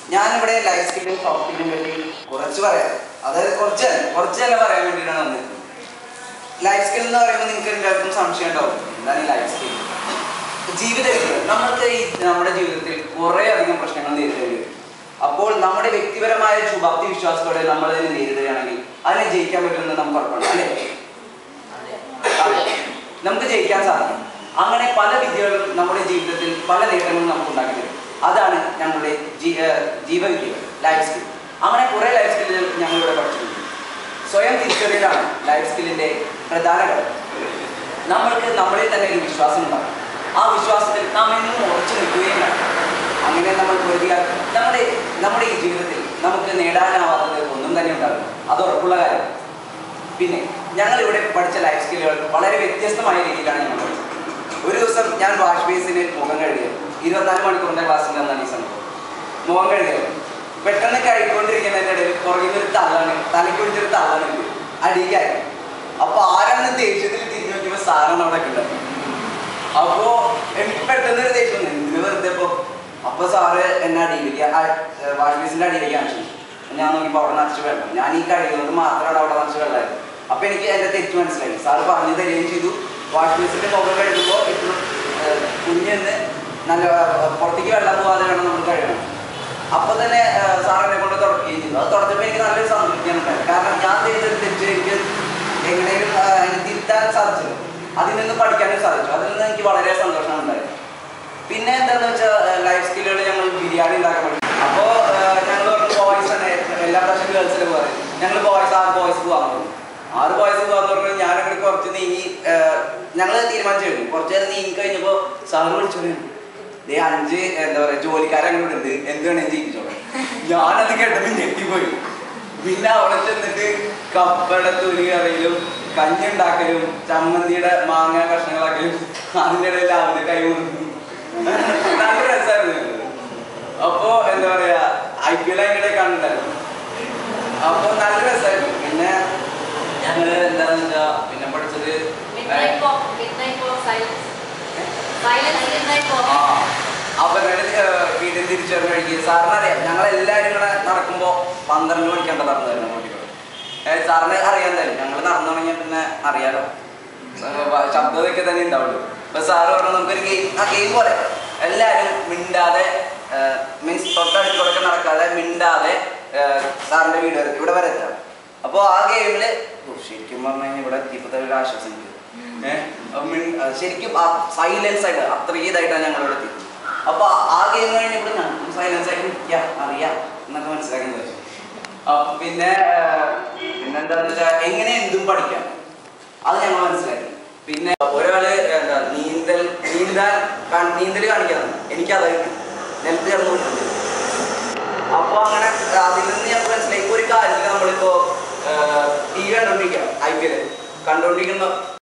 ഞാനിവിടെ life സ്കില്ലും soft സ്കില്ലിനെ പറ്റി കുറച്ച് പറയാം അതായത് കുറച്ച് കുറച്ച് തന്നെ പറയാൻ വേണ്ടിയിട്ടാണ് വന്നിരിക്കുന്നത് ലൈഫ് സ്കിൽ എന്ന് പറയുമ്പോൾ നിങ്ങൾക്ക് എല്ലാവർക്കും സംശയം ഉണ്ടാവും എന്താണ് ഈ ലൈഫ് സ്കിൽ ജീവിത രീതികൾ നമുക്ക് ഈ നമ്മുടെ ജീവിതത്തിൽ കുറേ അധികം പ്രശ്നങ്ങൾ നേരിടേണ്ടി വരും അപ്പോൾ നമ്മുടെ വ്യക്തിപരമായ ശുഭാപ്തി വിശ്വാസത്തോടെ നമ്മൾ അതിനെ നേരിടുകയാണെങ്കിൽ അതിനെ ജയിക്കാൻ പറ്റുമെന്ന് നമുക്ക് ഉറപ്പാണ് അല്ലേ അതെ. നമുക്ക് ജയിക്കാൻ സാധിക്കും അങ്ങനെ പല വിദ്യകളും നമ്മുടെ ജീവിതത്തിൽ പല നേട്ടങ്ങളും നമുക്ക് ഉണ്ടാക്കി തരും അതാണ് ഞങ്ങളുടെ ജീ- ഏർ ജീവവിദ്യകൾ ലൈഫ് സ്കിൽ അങ്ങനെ കുറേ ലൈഫ് സ്കില്ലുകൾ ഞങ്ങളിവിടെ പഠിച്ചിട്ടുണ്ട് സ്വയം തിരിച്ചറിയലാണ് ലൈഫ് സ്കില്ലിന്റെ പ്രധാന ഘടകം നമ്മൾക്ക് നമ്മളിൽ തന്നെ ഒരു വിശ്വാസം ഉണ്ടാകും ആ വിശ്വാസത്തിൽ നാം എന്നും ഉറച്ചു നിൽക്കുകയും വേണം അങ്ങനെ നമ്മൾ കരുതിയാൽ നമ്മുടെ നമ്മുടെ ഈ ജീവിതത്തിൽ നമുക്ക് നേടാനാവാത്തത് ഒന്നും തന്നെ ഉണ്ടാകും അത് ഉറപ്പുള്ള കാര്യം പിന്നെ ഞങ്ങൾ ഇവിടെ പഠിച്ച ലൈഫ് സ്കില്ലുകൾ വളരെ വ്യത്യസ്തമായ രീതിയിലാണ് ഞങ്ങൾ പഠിച്ചത് ഒരു ദിവസം ഞാൻ വാഷ് ബേസിന് മുഖം കഴുകിയത് ഇരുപത്തിനാല് മണിക്കൂറിന്റെ ക്ലാസ്സിൽ എന്നാണ് ഈ സംഭവം മുഖം കഴുകിയത് പെട്ടെന്ന് കഴിക്കൊണ്ടിരിക്കുന്നതിന്റെ ഇടയിൽ പുറകിൽ ഒരു തള്ളാണ് തലയ്ക്ക് പിടിച്ചൊരു തള്ളാണ് അടിക്കായി അപ്പൊ ആരാണ് ദേഷ്യത്തിൽ തിരിഞ്ഞു നോക്കിയപ്പോ സാറാണ് അവിടെ ഉണ്ടാവും അപ്പോ എനിക്ക് പെട്ടെന്ന് ഒരു ദേഷ്യം വന്നു എന്തിനു വെറുതെ ഇപ്പൊ അപ്പൊ സാറ് എന്നെ അടിയിലേക്ക് വാഷ് ബേസിന്റെ അടിയിലേക്ക് കാണിച്ചു ഞാൻ നോക്കിയപ്പോ അവിടെ നിറച്ച് വെള്ളം ഞാൻ ഈ കഴിയുന്നത് മാത്രമാണ് അവിടെ നിറച്ച് വെള്ളമായിരുന്നു അപ്പൊ എനിക്ക് എന്റെ തെറ്റ് മനസ്സിലായി സാറ് പറഞ്ഞു തരികയും ചെയ്തു വാഷ് ബേസിന്റെ മുഖം കഴുകുമ്പോൾ എപ്പോഴും കുഞ്ഞെന്ന് നല്ല ഏർ, പുറത്തേക്ക് വെള്ളം പോകാതെ വേണം നമ്മൾ കഴുകണം അപ്പൊ തന്നെ സാർ എന്നെ കൊണ്ട് തുടക്കുകയും ചെയ്തു അത് തുടച്ചപ്പോൾ എനിക്ക് നല്ലൊരു സംതൃപ്തിയാണ് ഉണ്ടായത് കാരണം ഞാൻ ചെയ്തൊരു തെറ്റ് എനിക്ക് എങ്ങനെയും ആ, അതിനെ തിരുത്താൻ സാധിച്ചു അതിൽ നിന്ന് പഠിക്കാനും സാധിച്ചു അതിൽ നിന്ന് എനിക്ക് വളരെ സന്തോഷമാണ് ഉണ്ടായത് പിന്നെ എന്താന്ന് വെച്ചാൽ ലൈഫ് സ്കില്ലുകൾ ഞങ്ങൾ ബിരിയാണി ഉണ്ടാക്കാൻ പഠിച്ചു അപ്പോൾ ഞങ്ങൾ പറഞ്ഞു ബോയ്സ് തന്നെ എല്ലാ പ്രാവശ്യം ഗേൾസിൽ പറയും ഞങ്ങൾ ബോയ്സ് ആറ് ബോയ്സ് പോകാൻ പറഞ്ഞു ആറ് ബോയ്സ് പോകാന്ന് പറഞ്ഞു ഞാനങ്ങനെ കുറച്ച് നീങ്ങി ഞങ്ങൾ തീരുമാനിച്ചു കഴിഞ്ഞു കുറച്ച് നേരം നീങ്ങി കഴിഞ്ഞപ്പോൾ സാറ് വിളിച്ചു ദേ അഞ്ച് എന്താ പറയാ ജോലിക്കാരെ അങ്ങോട്ട് ഉണ്ട് എന്ത് വേണേലും ചെയ്യിച്ചോളാം ഞാനത് കേട്ടപ്പോൾ ഞെട്ടിപ്പോയി പിന്നെ അവിടെ ചെന്നിട്ട് കപ്പയുടെ തൊലി കറിയിലും കഞ്ഞി ഉണ്ടാക്കലും ചമ്മന്തിയുടെ മാങ്ങ കഷ്ണങ്ങളാക്കലും അതിൻ്റെ ഇടയിൽ അവന് കൈ കൊടുക്കും നല്ല രസമായിരുന്നു അപ്പോ എന്താ പറയാ ഐ പി എൽ അതിൻ്റെ ഇടയിൽ കണ്ടിട്ടുണ്ടായിരുന്നു അപ്പൊ നല്ല രസമായിരുന്നു പിന്നെ ഞങ്ങള് എന്താന്ന് വെച്ചാ പിന്നെ പഠിച്ചത് Midnight walk, midnight walk, silence. Silence, midnight walk. ആ അവരുടെ വീട്ടിൽ തിരിച്ചറിഞ്ഞ് കഴിക്കുക സാറിന് അറിയാം ഞങ്ങൾ എല്ലാവരും കൂടെ നടക്കുമ്പോൾ പന്ത്രണ്ട് മണിക്കാണ് നടന്നായിരുന്നു കുട്ടികൾ സാറിന് അറിയാൻ തന്നെ ഞങ്ങൾ നടന്നു തുടങ്ങിയാൽ പിന്നെ അറിയാലോ സ- ശബ്ദമൊക്കെ തന്നെ ഉണ്ടാവുള്ളൂ അപ്പൊ സാറ് പറഞ്ഞു നമുക്കൊരു ഗെയിം ആ ഗെയിം പോലെ എല്ലാവരും മിണ്ടാതെ മീൻസ് തൊട്ടടുത്തോടൊക്കെ നടക്കാതെ മിണ്ടാതെ ഏർ, സാറിന്റെ വീട് വരെ ഇവിടെ വരെ എത്താം അപ്പോൾ ആ ഗെയിമില് ശരിക്കും പറഞ്ഞു കഴിഞ്ഞാൽ ഇവിടെ എത്തിയപ്പോഴത്തെ ഒരു ആശ്വാസം കിട്ടി ഏഹ് അപ്പൊ മിൺ- ആ, ശരിക്കും ആ സൈലൻസ് ആയിട്ട് അത്രയും ഇതായിട്ടാണ് ഞങ്ങൾ ഇവിടെ എത്തി അപ്പൊ ആ ഗെയിം കഴിഞ്ഞപ്പോൾ ഞങ്ങൾക്ക് സൈലൻസ് ആയിട്ട് ഇരിക്കാം അറിയാം എന്നൊക്കെ മനസ്സിലാക്കാൻ പറ്റും അപ്പൊ പിന്നെ ഏർ, പിന്നെന്താന്ന് വെച്ചാൽ എങ്ങനെ എന്തും പഠിക്കാം അത് ഞങ്ങൾ മനസ്സിലാക്കി പിന്നെ ഒരാള് എന്താ നീന്തൽ നീന്താൻ കാ- നീന്തൽ കാണിക്കാൻ എനിക്ക് അതായിട്ട് നിലത്ത് കിടന്നു വിട്ടിട്ടുണ്ട് അപ്പൊ അങ്ങനെ അതിൽ നിന്ന് ഞങ്ങൾക്ക് മനസ്സിലായി ഇപ്പൊ ഒരു കാര്യത്തിൽ നമ്മളിപ്പോ ടി വി കണ്ടോണ്ടിരിക്കാം ഐ പി എൽ കണ്ടോണ്ടിരിക്കുന്ന